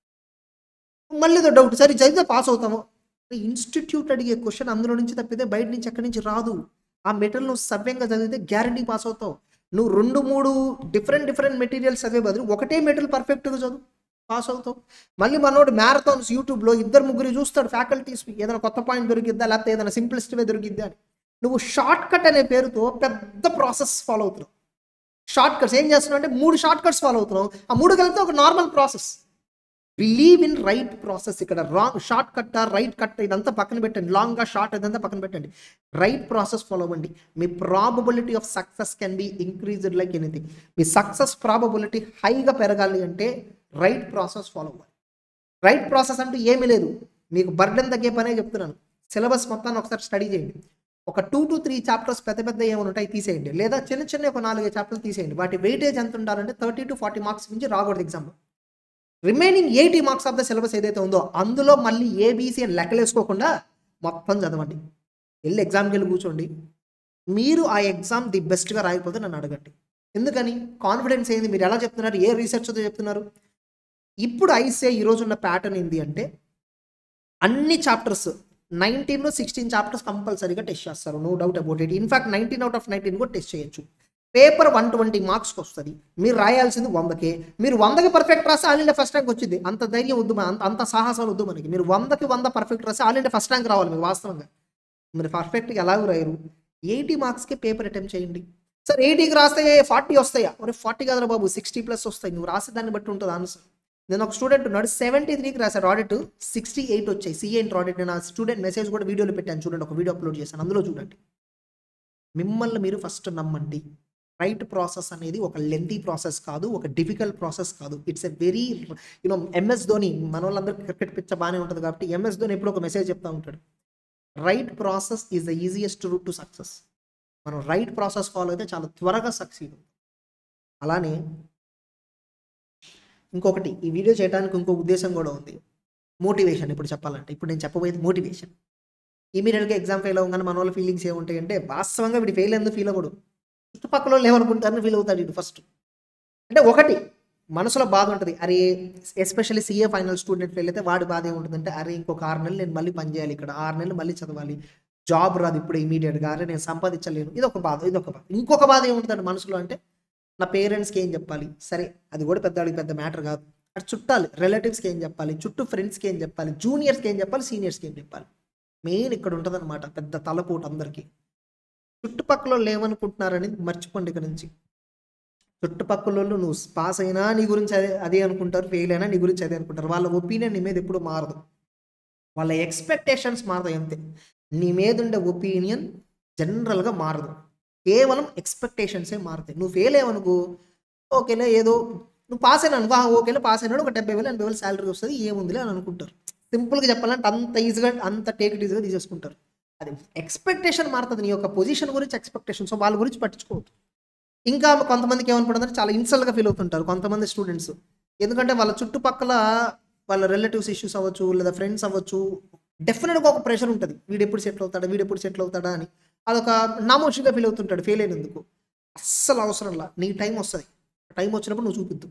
మళ్ళీ ఏదో డౌట్ సరే చదివితే పాస్ అవుతాము ఇన్స్టిట్యూట్ అడిగే క్వశ్చన్ అందులో నుంచి తప్పితే బయట నుంచి ఎక్కడి నుంచి రాదు ఆ మెటీరియల్ నువ్వు సవ్యంగా చదివితే గ్యారంటీ పాస్ అవుతావు నువ్వు రెండు మూడు డిఫరెంట్ డిఫరెంట్ మెటీరియల్స్ చదివే బదులు ఒకటే మెటీరియల్ పర్ఫెక్ట్గా చదువు పాస్ అవుతావు మళ్ళీ మనోడు మ్యారథాన్స్ యూట్యూబ్లో ఇద్దరు ముగ్గురు చూస్తాడు ఫ్యాకల్టీస్ ఏదైనా కొత్త పాయింట్ దొరికిద్దా లేకపోతే ఏదైనా సింప్లెస్ట్ వే దొరికిద్దా అని నువ్వు షార్ట్ కట్ అనే పేరుతో పెద్ద ప్రాసెస్ ఫాలో అవుతున్నావు షార్ట్ కట్స్ ఏం చేస్తున్నావు అంటే మూడు షార్ట్ కట్స్ ఫాలో అవుతున్నావు ఆ మూడు కలిపితే ఒక normal process believe in right process ఇక్కడ wrong short cut right cut ఇదంతా పక్కన పెట్టండి లాంగ్గా షార్ట్ ఇదంతా పక్కన పెట్టండి రైట్ ప్రాసెస్ ఫాలో అవ్వండి మీ probability of success can be increased like anything మీ సక్సెస్ ప్రాబబిలిటీ హైగా పెరగాలి అంటే రైట్ ప్రాసెస్ ఫాలో అవ్వాలి రైట్ ప్రాసెస్ అంటూ ఏమీ లేదు మీకు బర్డెన్ తగ్గే పనే చెప్తున్నాను సిలబస్ మొత్తాన్ని ఒకసారి స్టడీ చేయండి ఒక టూ టు త్రీ చాప్టర్స్ పెద్ద పెద్ద ఏమైనా ఉంటాయి తీసేయండి లేదా చిన్న చిన్న ఒక నాలుగు చాప్టర్లు తీసేయండి వాటి వెయిటేజ్ ఎంత ఉండాలంటే థర్టీ టు ఫార్టీ మార్క్స్ నుంచి రాకూడదు ఎగ్జామ్లో remaining eighty marks of the syllabus ఏదైతే ఉందో అందులో మళ్ళీ ఏబీసీ అని లెక్కలేసుకోకుండా మొత్తం చదవండి వెళ్ళి ఎగ్జామ్కి వెళ్ళి కూర్చోండి మీరు ఆ ఎగ్జామ్ ది బెస్ట్గా రాయకపోతే నన్ను అడగండి ఎందుకని కాన్ఫిడెన్స్ ఏంది మీరు ఎలా చెప్తున్నారు ఏ రీసెర్చ్తో చెప్తున్నారు ఇప్పుడు ఐసే ఈరోజు ఉన్న ప్యాటర్న్ ఏంది అంటే అన్ని చాప్టర్స్ నైన్టీన్లో సిక్స్టీన్ చాప్టర్స్ కంపల్సరీగా టెస్ట్ చేస్తారు no doubt about it in fact nineteen out of nineteen కూడా టెస్ట్ చేయొచ్చు పేపర్ వన్ ట్వంటీ మార్క్స్కి వస్తుంది మీరు రాయాల్సింది వందకే మీరు వందకి పర్ఫెక్ట్ రాస్తే ఆల్ ఇండియా ఫస్ట్ ర్యాంక్ వచ్చింది అంత ధైర్యం వద్దు మన- అంత అంత సాహసాలు వద్దు మనకి మీరు వందకి వంద పర్ఫెక్ట్ రాస్తే ఆల్ ఇండియా ఫస్ట్ ర్యాంక్ రావాలి మీరు వాస్తవంగా మీరు పర్ఫెక్ట్గా ఎలాగో రాయరు ఎయిటీ మార్క్స్కి పేపర్ అటెంప్ట్ చేయండి సార్ ఎయిటీకి రాస్తే ఫార్టీ వస్తాయా మరి ఫార్టీ కాదురా బాబు సిక్స్టీ ప్లస్ వస్తాయి నువ్వు రాసే దాన్ని బట్టి ఉంటుంది ఆన్సర్ నేను ఒక స్టూడెంట్ ఉన్నాడు సెవెంటీ త్రీకి రాశాడు ఆడిట్ సిక్స్టీ ఎయిట్ వచ్చాయి సిఏ ఇంటర్ ఆడిట్ నేను ఆ స్టూడెంట్ మెసేజ్ కూడా వీడియోలో పెట్టాను చూడండి ఒక వీడియో అప్లోడ్ చేశాను అందులో చూడండి మిమ్మల్ని మీరు ఫస్ట్ నమ్మండి రైట్ ప్రాసెస్ అనేది ఒక లెంతీ ప్రాసెస్ కాదు ఒక డిఫికల్ట్ ప్రాసెస్ కాదు it's a very you know MS Dhoni మన వాళ్ళందరూ క్రికెట్ పిచ్చ బాగానే ఉంటుంది కాబట్టి ఎంఎస్ ధోని ఎప్పుడు ఒక మెసేజ్ చెప్తా ఉంటాడు right process is the easiest route to success మనం రైట్ ప్రాసెస్ ఫాలో అయితే చాలా త్వరగా సక్సీడ్ అలానే ఇంకొకటి ఈ వీడియో చేయడానికి ఇంకో ఉద్దేశం కూడా ఉంది మోటివేషన్ ఇప్పుడు చెప్పాలంటే ఇప్పుడు నేను చెప్పబోయేది మోటివేషన్ ఇమీడియట్గా ఎగ్జామ్ ఫెయిల్ అవ్వగానే మన వాళ్ళ ఫీలింగ్స్ ఏముంటాయి అంటే వాస్తవంగా వీడు ఫెయిల్ ఎందుకు ఫీల్ అవ్వడు చుట్టుపక్కల వాళ్ళు ఏమనుకుంటారని ఫీల్ అవుతాడు వీడు ఫస్ట్ అంటే ఒకటి మనసులో బాధ ఉంటుంది అరే especially CA final student fail అయితే వాడి బాధ ఏముంటుందంటే అరే ఇంకొక ఆరు నెలలు నేను మళ్ళీ పని చేయాలి ఇక్కడ ఆరు నెలలు మళ్ళీ చదవాలి జాబ్ రాదు ఇప్పుడు ఇమీడియట్గా అరే నేను సంపాదించలేను ఇది ఒక బాధ ఇది ఒక బాధ ఇంకొక బాధ ఏముంటుందండి మనసులో అంటే నా పేరెంట్స్కి ఏం చెప్పాలి సరే అది కూడా పెద్ద వాడికి పెద్ద మ్యాటర్ కాదు అటు చుట్టాలి రిలేటివ్స్కి ఏం చెప్పాలి చుట్టూ ఫ్రెండ్స్కి ఏం చెప్పాలి జూనియర్స్కి ఏం చెప్పాలి సీనియర్స్కి ఏం చెప్పాలి మెయిన్ ఇక్కడ ఉంటుంది అనమాట పెద్ద తలపోటు అందరికీ చుట్టుపక్కల వాళ్ళు ఏమనుకుంటున్నారని మర్చిపోండి ఇక్కడ నుంచి చుట్టుపక్కల వాళ్ళు నువ్వు పాస్ అయినా నీ గురించి అదే అదే అనుకుంటారు ఫెయిల్ అయినా నీ గురించి అదే అనుకుంటారు వాళ్ళ ఒపీనియన్ నీ మీద ఎప్పుడు మారదు వాళ్ళ ఎక్స్పెక్టేషన్స్ మారతాయి అంతే నీ మీద ఉండే ఒపీనియన్ జనరల్గా మారదు కేవలం ఎక్స్పెక్టేషన్సే మారుతాయి నువ్వు ఫెయిల్ అయ్యావనుకో ఓకేలే ఏదో నువ్వు పాస్ అయినా అనుకో "ఆ, ఓకేలే పాస్ అయినాడు ఒక డెబ్బై వేలు ఎనభై వేలు శాలరీ వస్తుంది ఏముందిలే అని అనుకుంటారు సింపుల్గా చెప్పాలంటే అంత ఈజీగా అంత టేక్ ఇట్ ఈజీగా తీసేసుకుంటారు అది ఎక్స్పెక్టేషన్ మారుతుంది నీ యొక్క పొజిషన్ గురించి ఎక్స్పెక్టేషన్ సో వాళ్ళ గురించి పట్టించుకోవద్దు ఇంకా కొంతమందికి ఏమనుకుంటుందంటే చాలా ఇన్సల్ట్గా ఫీల్ అవుతుంటారు కొంతమంది స్టూడెంట్స్ ఎందుకంటే వాళ్ళ చుట్టుపక్కల వాళ్ళ రిలేటివ్స్ ఇష్యూస్ అవ్వచ్చు లేదా ఫ్రెండ్స్ అవ్వచ్చు డెఫినెట్గా ఒక ప్రెషర్ ఉంటుంది వీడు ఎప్పుడు సెటిల్ అవుతాడా వీడు ఎప్పుడు సెటిల్ అవుతాడా అని అదొక నామోషిగా ఫీల్ అవుతుంటాడు ఫెయిల్ అయినందుకు అస్సలు అవసరంలా నీ టైం వస్తుంది టైం వచ్చినప్పుడు నువ్వు చూపిద్దు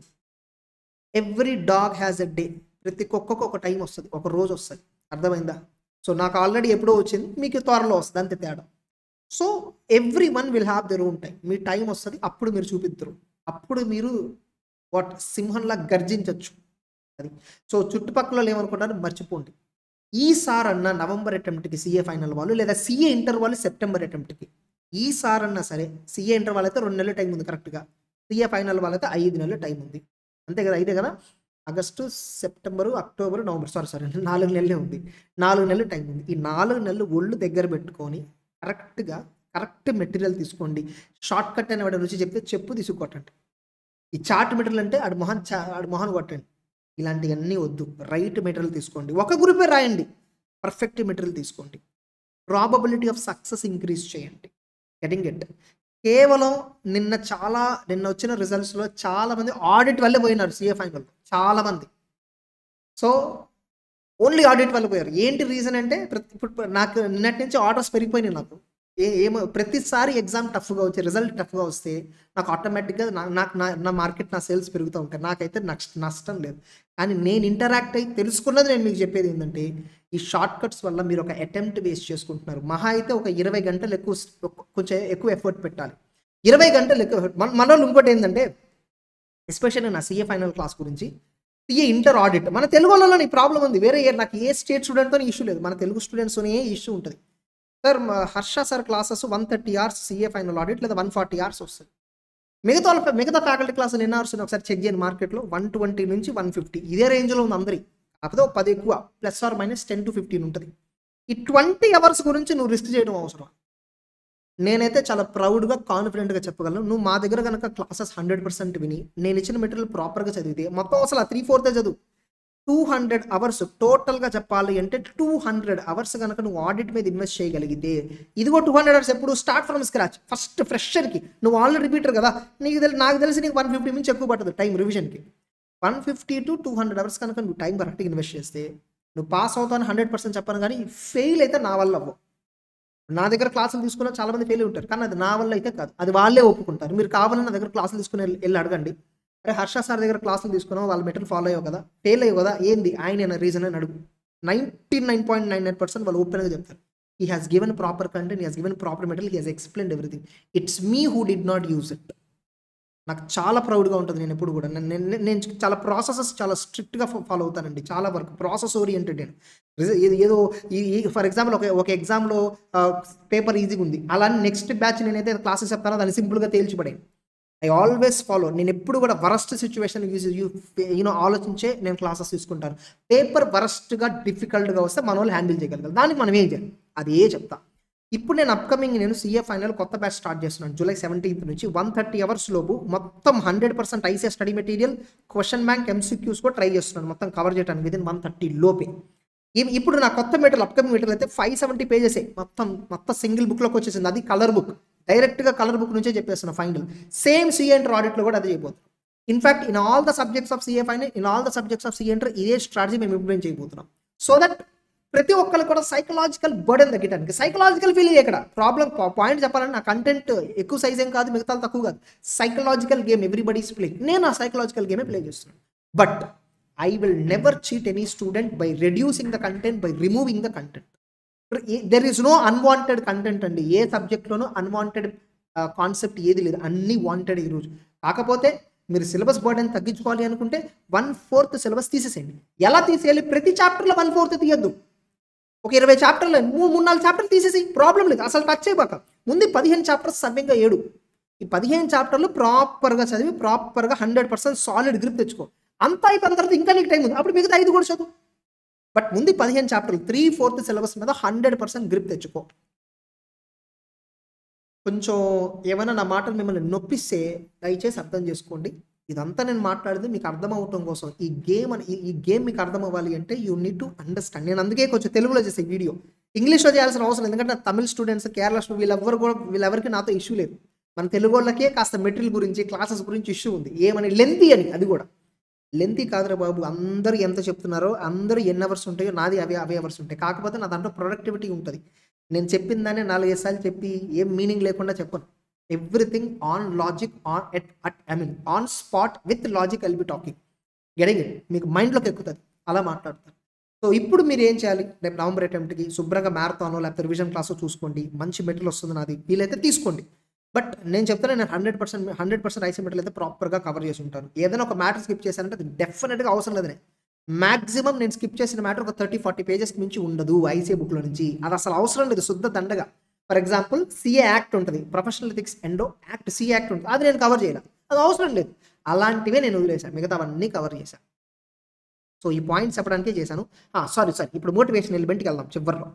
every dog has a day ప్రతి కుక్కకు ఒక టైం వస్తుంది ఒక రోజు వస్తుంది అర్థమైందా సో నాకు ఆల్రెడీ ఎప్పుడో వచ్చింది మీకు త్వరలో వస్తుంది అంతే తేడా so every one will have their own time మీ టైం వస్తుంది అప్పుడు మీరు చూపిద్దరు అప్పుడు మీరు వాట్ సింహంలా గర్జించవచ్చు అది సో చుట్టుపక్కల వాళ్ళు ఏమనుకుంటారు మర్చిపోండి ఈసారి అన్న నవంబర్ అటెంప్ట్కి సీఏ ఫైనల్ వాళ్ళు లేదా సీఏ ఇంటర్ వాళ్ళు సెప్టెంబర్ అటెంప్ట్కి ఈసారి అన్నా సరే సీఏ ఇంటర్ వాళ్ళైతే రెండు నెలల టైం ఉంది కరెక్ట్గా సీఏ ఫైనల్ వాళ్ళైతే ఐదు నెలల టైం ఉంది అంతే కదా ఐదే కదా August September October November sorry sorry నాలుగు నెలలే ఉంది నాలుగు నెలలు టైం ఉంది ఈ నాలుగు నెలలు ఒళ్ళు దగ్గర పెట్టుకొని కరెక్ట్గా కరెక్ట్ మెటీరియల్ తీసుకోండి షార్ట్ కట్ అని వాడు రుచి చెప్తే చెప్పు తీసుకొట్టండి ఈ చార్ట్ మెటీరియల్ అంటే ఆడు మొహన్ చా ఆడు మొహన్ కొట్టండి ఇలాంటివన్నీ వద్దు రైట్ మెటీరియల్ తీసుకోండి ఒక గ్రూపే రాయండి పర్ఫెక్ట్ మెటీరియల్ తీసుకోండి ప్రాబబిలిటీ ఆఫ్ సక్సెస్ ఇంక్రీజ్ చేయండి గెటింగ్ ఇట్ కేవలం నిన్న చాలా నిన్న వచ్చిన రిజల్ట్స్లో చాలా మంది ఆడిట్ వల్లే పోయినారు సిఏ ఫైనల్ చాలా మంది సో ఓన్లీ ఆడిట్ వల్ల పోయారు ఏంటి రీజన్ అంటే ప్రతి ఇప్పుడు నాకు నిన్నటి నుంచి ఆర్డర్స్ పెరిగిపోయినాయి నాకు ఏ ఏమో ప్రతిసారి ఎగ్జామ్ టఫ్గా వచ్చే రిజల్ట్ టఫ్గా వస్తే నాకు ఆటోమేటిక్గా నా- నాకు నా నా మార్కెట్ నా సేల్స్ పెరుగుతూ ఉంటాయి నాకైతే నష్ట నష్టం లేదు కానీ నేను ఇంటరాక్ట్ అయ్యి తెలుసుకున్నది నేను మీకు చెప్పేది ఏంటంటే ఈ షార్ట్ కట్స్ వల్ల మీరు ఒక అటెంప్ట్ వేస్ట్ చేసుకుంటున్నారు మహా అయితే ఒక ఇరవై గంటలు ఎక్కువ స్- కొంచెం ఎక్కువ ఎఫర్ట్ పెట్టాలి ఇరవై గంటలు ఎక్కువ effort. మన మన వాళ్ళు ఇంకోటి ఏంటంటే ఎస్పెషల్లీ నా సీఏ ఫైనల్ క్లాస్ గురించి సీఏ ఇంటర్ ఆడిట్ మన తెలుగు వాళ్ళలో ఈ ప్రాబ్లం ఉంది వేరే ఏ- నాకు ఏ స్టేట్ స్టూడెంట్తో ఇష్యూ లేదు మన తెలుగు స్టూడెంట్స్తోనే ఇష్యూ ఉంటుంది సార్ మా Harsha sir classes one thirty hours CA final audit లేదా వన్ ఫార్టీ అవర్స్ వస్తుంది మిగతా వాళ్ళ మిగతా ఫ్యాకల్టీ క్లాసులు ఎన్ని అవర్స్ ఒకసారి చెక్ చేయండి మార్కెట్లో వన్ ట్వంటీ నుంచి వన్ ఫిఫ్టీ ఇదే రేంజ్లో ఉంది అందరి కాకపోతే ఒక పది ఎక్కువ plus or minus ten to fifteen ఉంటుంది ఈ ట్వంటీ అవర్స్ గురించి నువ్వు రిస్క్ చేయడం అవసరం నేనైతే చాలా ప్రౌడ్గా కాన్ఫిడెంట్గా చెప్పగలను నువ్వు మా దగ్గర కనుక క్లాసెస్ హండ్రెడ్ పర్సెంట్ విని నేను ఇచ్చిన మెటీరియల్ ప్రాపర్గా చదివితే మొత్తం అసలు త్రీ ఫోర్తే చదువు టూ హండ్రెడ్ అవర్స్ టోటల్గా చెప్పాలి అంటే టూ హండ్రెడ్ అవర్స్ కనుక నువ్వు ఆడిట్ మీద ఇన్వెస్ట్ చేయగలిగితే ఇదిగో టూ హండ్రెడ్ అవర్స్ ఎప్పుడు స్టార్ట్ ఫ్రమ్ స్క్రాచ్ ఫస్ట్ ఫ్రెషర్కి నువ్వు ఆల్రెడీ రిపీటర్ కదా నీకు తెలి నాకు తెలిసి నీకు వన్ ఫిఫ్టీ నుంచి ఎక్కువ పడుతుంది టైం రివిజన్కి one fifty to two hundred hours కనుక నువ్వు టైం కరెక్ట్గా ఇన్వెస్ట్ చేస్తే నువ్వు పాస్ అవుతాను హండ్రెడ్ పర్సెంట్ చెప్పను కానీ ఫెయిల్ అయితే నా వల్ల అవ్వవు నా దగ్గర క్లాసులు తీసుకున్న చాలా మంది ఫెయిల్ ఉంటారు కానీ అది నా వల్ల అయితే కాదు అది వాళ్ళే ఒప్పుకుంటారు మీరు కావాలని నా దగ్గర క్లాసులు తీసుకుని వెళ్ళి- వెళ్ళి అడగండి అరే హర్ష సార్ దగ్గర క్లాసులు తీసుకున్నావు వాళ్ళ మెటీరియల్ ఫాలో అయ్యావు కదా ఫెయిల్ అయ్యావు కదా ఏంది ఆయన రీజన్ అని అడుగు ninety nine point nine nine percent వాళ్ళు ఓపెన్గా చెప్తారు he has given proper content he has given proper material he has explain everything it's me who did not use it నాకు చాలా ప్రౌడ్గా ఉంటుంది నేను ఎప్పుడు కూడా నేను నేను- నేను చాలా ప్రాసెసెస్ చాలా స్ట్రిక్ట్గా ఫాలో అవుతానండి చాలా వరకు ప్రాసెస్ ఓరియంటెడ్ నేను రిజ- ఏదో- ఏదో ఫర్ ఎగ్జాంపుల్ ఒక ఒక ఎగ్జామ్లో పేపర్ ఈజీగా ఉంది అలా నెక్స్ట్ బ్యాచ్ నేనైతే క్లాసెస్ చెప్తానో దాన్ని సింపుల్గా తేల్చిపడాను ఐ ఆల్వేస్ ఫాలో నేను ఎప్పుడు కూడా వరస్ట్ సిచ్యువేషన్ యూజ్ యూనో ఆలోచించే నేను క్లాసెస్ తీసుకుంటాను పేపర్ వరస్ట్గా డిఫికల్ట్గా వస్తే మన వాళ్ళు హ్యాండిల్ చేయగలగాలి దానికి మనం ఏం చేయాలి అది ఏ చెప్తా ఇప్పుడు నేను అప్కమింగ్ నేను సీఏ ఫైనల్ కొత్త బ్యాచ్ స్టార్ట్ చేస్తున్నాను జూలై సెవెంటీన్త్ నుంచి వన్ థర్టీ అవర్స్ లోపు మొత్తం hundred percent ICAI's study material question bank MCQs కూడా ట్రై చేస్తున్నాను మొత్తం కవర్ చేయడానికి విదిన్ వన్ థర్టీ లోపే ఇవి- ఇప్పుడు నా కొత్త మెటీరియల్ అప్కమింగ్ మెటీరియల్ అయితే ఫైవ్ సెవెంటీ పేజెసే మొత్తం మొత్తం సింగిల్ బుక్లోకి వచ్చేసింది అది కలర్ బుక్ డైరెక్ట్గా కలర్ బుక్ నుంచే చెప్పేస్తున్నా ఫైనల్ సేమ్ సీఏ ఎంటర్ ఆడిట్లో కూడా అదే చేయబోతుంది in fact in all the subjects of CA final in all the subjects of CA inter ఇదే స్ట్రాటజీ మేము ఇంప్లిమెంట్ చేయబోతున్నాం సో దట్ ప్రతి ఒక్కరు కూడా సైకలాజికల్ బర్డెన్ తగ్గడానికి సైకలాజికల్ ఫీలింగ్ ఇక్కడ ప్రాబ్లం పాయింట్ చెప్పాలంటే నా కంటెంట్ ఎక్కువ సైజ్ ఏం కాదు మిగతా తక్కువ కాదు సైకలాజికల్ గేమ్ ఎవ్రీబడీస్ ప్లే నేను ఆ సైకలాజికల్ గేమే ప్లే చేస్తున్నాను but I will never cheat any student by reducing the content by removing the content there is no unwanted content అండి ఏ సబ్జెక్ట్లోనూ అన్వాంటెడ్ కాన్సెప్ట్ ఏది లేదు అన్నీ వాంటెడ్ ఈరోజు కాకపోతే మీరు సిలబస్ బర్డెన్ తగ్గించుకోవాలి అనుకుంటే వన్ ఫోర్త్ సిలబస్ తీసేసేయండి ఎలా తీసేయాలి ప్రతి చాప్టర్లో వన్ ఫోర్త్ తీయద్దు ఒక ఇరవై చాప్టర్లు మూడు మూడు నాలుగు చాప్టర్లు తీసేసి ప్రాబ్లం లేదు అసలు టచ్ చేయబాక ముందు పదిహేను చాప్టర్స్ సవ్యంగా ఏడు ఈ పదిహేను చాప్టర్లు ప్రాపర్గా చదివి ప్రాపర్గా హండ్రెడ్ పర్సెంట్ సాలిడ్ గ్రిప్ తెచ్చుకో అంతా అయిపోయిన తర్వాత ఇంకా నీకు టైం ఉంది అప్పుడు మిగతా ఐదు కూడా చదువు బట్ ముందు పదిహేను చాప్టర్లు త్రీ ఫోర్త్ సిలబస్ మీద హండ్రెడ్ పర్సెంట్ గ్రిప్ తెచ్చుకో కొంచెం ఏమైనా నా మాటలు మిమ్మల్ని నొప్పిస్తే దయచేసి అర్థం చేసుకోండి ఇదంతా నేను మాట్లాడింది మీకు అర్థం అవటం కోసం ఈ గేమ్ అని ఈ- ఈ గేమ్ మీకు అర్థం అవ్వాలి అంటే యూ నీడ్ టు అండర్స్టాండ్ నేను అందుకే కొంచెం తెలుగులో చేసే వీడియో ఇంగ్లీష్లో చేయాల్సిన అవసరం లేదు ఎందుకంటే తమిళ స్టూడెంట్స్ కేరళ స్టూడెంట్ వీళ్ళెవ్వరు కూడా వీళ్ళెవరికి నాతో ఇష్యూ లేదు మన తెలుగు వాళ్ళకే కాస్త మెటీరియల్ గురించి క్లాసెస్ గురించి ఇష్యూ ఉంది ఏమని లెంతీ అని అది కూడా లెంతీ కాదురా బాబు అందరూ ఎంత చెప్తున్నారో అందరూ ఎన్ని అవర్స్ ఉంటాయో నాది అవే అవే అవర్స్ ఉంటాయి కాకపోతే నా దాంట్లో ప్రొడక్టివిటీ ఉంటుంది నేను చెప్పిన దాన్ని నాలుగైదు సార్లు చెప్పి ఏం మీనింగ్ లేకుండా చెప్పను everything on logic on at at I mean on spot with logic I'll be talking getting it మీకు మైండ్లోకి ఎక్కుతుంది అలా మాట్లాడతారు సో ఇప్పుడు మీరు ఏం చేయాలి రేపు నవంబర్ అటెంప్ట్కి శుభ్రంగా మ్యారథానో లేకపోతే రివిజన్ క్లాసో చూసుకోండి మంచి మెటీరియల్ వస్తుంది నాది వీలైతే తీసుకోండి బట్ నేను చెప్తాను నేను hundred percent hundred percent ICAI material అయితే ప్రాపర్గా కవర్ చేసి ఉంటాను ఏదైనా ఒక మ్యాటర్ స్కిప్ చేశానంటే అది డెఫినెట్గా అవసరం లేదనే మాక్సిమం నేను స్కిప్ చేసిన మ్యాటర్ ఒక థర్టీ ఫార్టీ పేజెస్ మించి ఉండదు ఐసీఏ బుక్లో నుంచి అది అసలు అవసరం లేదు శుద్ధ దండగా ఫర్ ఎగ్జాంపుల్ సిఏ యాక్ట్ ఉంటుంది ప్రొఫెషనల్ ఎథిక్స్ ఎండో యాక్ట్ సి యాక్ట్ ఉంటుంది అది నేను కవర్ చేయాలి అది అవసరం లేదు అలాంటివే నేను వదిలేశాను మిగతావన్నీ కవర్ చేశాను సో ఈ పాయింట్స్ చెప్పడానికే చేశాను సారీ సారీ ఇప్పుడు మోటివేషన్ ఎలిమెంట్కి వెళ్దాం చివరిలో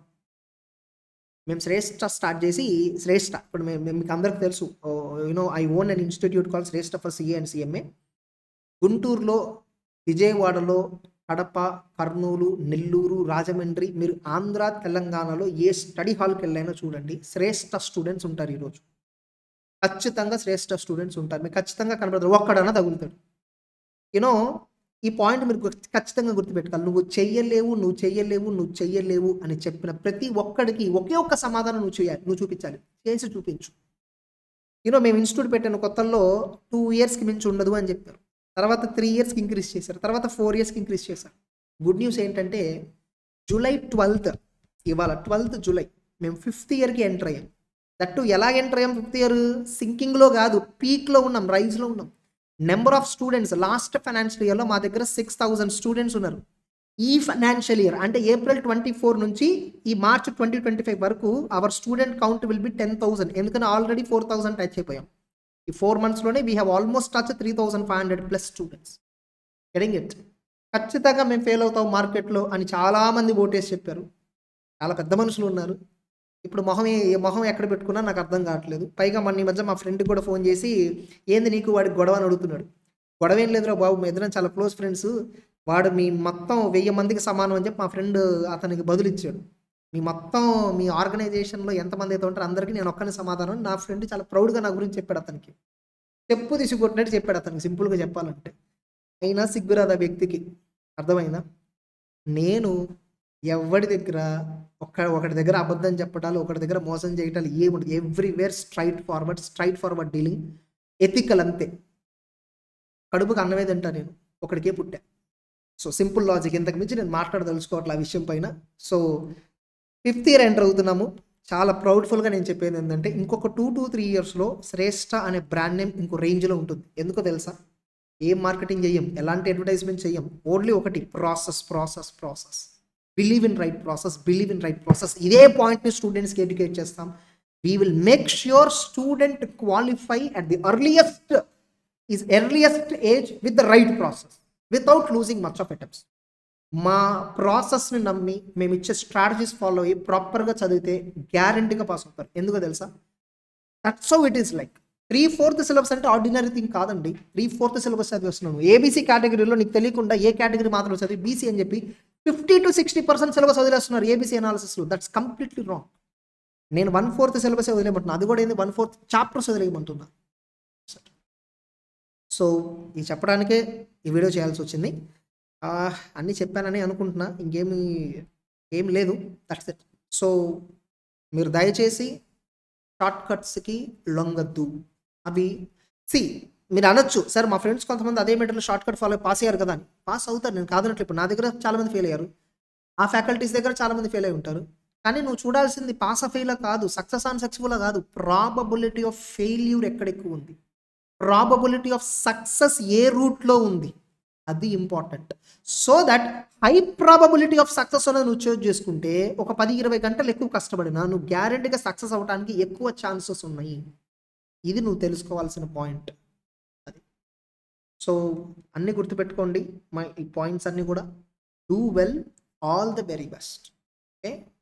మేము శ్రేష్ఠ స్టార్ట్ చేసి శ్రేష్ఠ ఇప్పుడు మేము మేము- మీకు అందరికి తెలుసు you know I own an institute call Shreshta for CA and CMA గుంటూరులో విజయవాడలో కడప కర్నూలు నెల్లూరు రాజమండ్రి మీరు ఆంధ్ర తెలంగాణలో ఏ స్టడీ హాల్కి వెళ్ళైనా చూడండి శ్రేష్ఠ స్టూడెంట్స్ ఉంటారు ఈరోజు ఖచ్చితంగా శ్రేష్ఠ స్టూడెంట్స్ ఉంటారు మీకు ఖచ్చితంగా కనబడతారు ఒక్కడన్నా తగులుతాడు యూనో ఈ పాయింట్ మీరు గుర్తు- ఖచ్చితంగా గుర్తుపెట్టుకోవాలి నువ్వు చెయ్యలేవు నువ్వు చెయ్యలేవు నువ్వు చెయ్యలేవు అని చెప్పిన ప్రతి ఒక్కడికి ఒకే ఒక్క సమాధానం నువ్వు చేయాలి నువ్వు చూపించాలి చేసి చూపించు యూనో మేము ఇన్స్టిట్యూట్ పెట్టిన కొత్తల్లో టూ ఇయర్స్కి మించి ఉండదు అని చెప్పారు తర్వాత త్రీ ఇయర్స్కి ఇంక్రీజ్ చేశారు తర్వాత ఫోర్ ఇయర్స్కి ఇంక్రీజ్ చేశారు గుడ్ న్యూస్ ఏంటంటే జూలై ట్వెల్త్ ఇవాళ ట్వెల్త్ జూలై మేము ఫిఫ్త్ ఇయర్కి ఎంటర్ అయ్యాం దట్టు ఎలా ఎంటర్ అయ్యాం ఫిఫ్త్ ఇయర్ సింకింగ్లో కాదు పీక్లో ఉన్నాం రైజ్లో ఉన్నాం number of students last financial ఇయర్లో మా దగ్గర సిక్స్ థౌజండ్ స్టూడెంట్స్ ఉన్నారు ఈ ఫైనాన్షియల్ ఇయర్ అంటే ఏప్రిల్ ట్వంటీ ఫోర్ నుంచి ఈ మార్చ్ ట్వంటీ ట్వంటీ ఫైవ్ వరకు our student count will be ten thousand ఎందుకంటే ఆల్రెడీ ఫోర్ థౌసండ్ టచ్ అయిపోయాం ఈ four మంత్స్లోనే we have almost touch three thousand five hundred plus students getting it ఖచ్చితంగా మేము ఫెయిల్ అవుతాం మార్కెట్లో అని చాలామంది ఓటేసి చెప్పారు చాలా పెద్ద మనుషులు ఉన్నారు ఇప్పుడు మొహం ఏ మొహం ఎక్కడ పెట్టుకున్నా నాకు అర్థం కావట్లేదు పైగా మొన్న ఈ మధ్య మా ఫ్రెండ్కి కూడా ఫోన్ చేసి ఏంది నీకు వాడికి గొడవ అని అడుగుతున్నాడు గొడవ ఏం లేదురా బాబు మీ ఇద్దరం చాలా క్లోజ్ ఫ్రెండ్స్ వాడు మీ మొత్తం వెయ్యి మందికి సమానం అని చెప్పి మా ఫ్రెండ్ అతనికి బదులు ఇచ్చాడు మీ మొత్తం మీ ఆర్గనైజేషన్లో ఎంతమంది అయితే ఉంటారో అందరికీ నేను ఒక్కని సమాధానం నా ఫ్రెండ్ చాలా ప్రౌడ్గా నా గురించి చెప్పాడు అతనికి చెప్పు తీసుకొట్టినట్టు చెప్పాడు అతనికి సింపుల్గా చెప్పాలంటే అయినా సిగ్గురాదు ఆ వ్యక్తికి అర్థమైందా నేను ఎవరి దగ్గర ఒక్క ఒకటి దగ్గర అబద్ధం చెప్పటాలు ఒకటి దగ్గర మోసం చేయటాలు ఏముండదు everywhere straight forward straight forward dealing ethical అంతే కడుపుకి అన్నమే తింటా నేను ఒకడికే పుట్టా సో సింపుల్ లాజిక్ ఇంతకు మించి నేను మాట్లాడదలుచుకోవట్లే ఆ విషయం పైన సో ఫిఫ్త్ ఇయర్ ఎంటర్ అవుతున్నాము చాలా ప్రౌడ్ఫుల్గా నేను చెప్పేది ఏంటంటే ఇంకొక టూ టు త్రీ ఇయర్స్లో శ్రేష్ఠ అనే బ్రాండ్ నేమ్ ఇంకో రేంజ్లో ఉంటుంది ఎందుకో తెలుసా ఏం మార్కెటింగ్ చెయ్యం ఎలాంటి అడ్వర్టైజ్మెంట్ చెయ్యం ఓన్లీ ఒకటి process process process believe in right process believe in right process ఇదే పాయింట్ని స్టూడెంట్స్కి ఎడ్యుకేట్ చేస్తాం we will make sure student qualify at the earliest is earliest age with the right process without losing much of attempts మా ప్రాసెస్ని నమ్మి మేము ఇచ్చే స్ట్రాటజీస్ ఫాలో అయ్యి ప్రాపర్గా చదివితే గ్యారంటీగా పాస్ అవుతారు ఎందుకో తెలుసా that's how it is like three fourth syllabus అంటే ఆర్డినరీ థింగ్ కాదండి త్రీ ఫోర్త్ సిలబస్ చదివి వస్తున్నాను ఏబీసీ కేటగిరీలో నీకు తెలియకుండా ఏ కేటగిరీ మాత్రం చదివి బీసీ అని చెప్పి fifty to sixty percent syllabus వదిలేస్తున్నారు ఏబీసీ అనాలిసిస్లో దట్స్ కంప్లీట్లీ రాంగ్ నేను వన్ ఫోర్త్ సిలబస్ వదిలేయమంటున్నా అది కూడా ఏంది వన్ ఫోర్త్ చాప్టర్స్ వదిలేయమంటున్నా సో ఇది చెప్పడానికే ఈ వీడియో చేయాల్సి వచ్చింది ఆ, అన్నీ చెప్పానని అనుకుంటున్నా ఇంకేమి ఏం లేదు దట్స్ ఇట్ సో మీరు దయచేసి షార్ట్ కట్స్కి లొంగద్దు అవి సి మీరు అనొచ్చు సార్ మా ఫ్రెండ్స్ కొంతమంది అదే material short cut follow pass అయ్యారు కదా అని పాస్ అవుతారు నేను కాదనట్లు ఇప్పుడు నా దగ్గర చాలా మంది ఫెయిల్ అయ్యారు ఆ ఫ్యాకల్టీస్ దగ్గర చాలా మంది ఫెయిల్ అయి ఉంటారు కానీ నువ్వు చూడాల్సింది పాస్ ఆఫ్ ఫెయిల్ కాదు సక్సెస్ ఆన్ సక్సెస్ఫుల్ కాదు ప్రాబబిలిటీ ఆఫ్ ఫెయిల్యూర్ ఎక్కడ ఎక్కువ ఉంది ప్రాబబిలిటీ ఆఫ్ సక్సెస్ ఏ రూట్లో ఉంది అది important so that high probability of success అనేది నువ్వు చూస్ చేసుకుంటే ఒక పది ఇరవై గంటలు ఎక్కువ కష్టపడినా నువ్వు గ్యారెంటీగా సక్సెస్ అవ్వడానికి ఎక్కువ ఛాన్సెస్ ఉన్నాయి ఇది నువ్వు తెలుసుకోవాల్సిన పాయింట్ అది సో అన్నీ గుర్తుపెట్టుకోండి మా ఈ పాయింట్స్ అన్నీ కూడా do well all the very best okay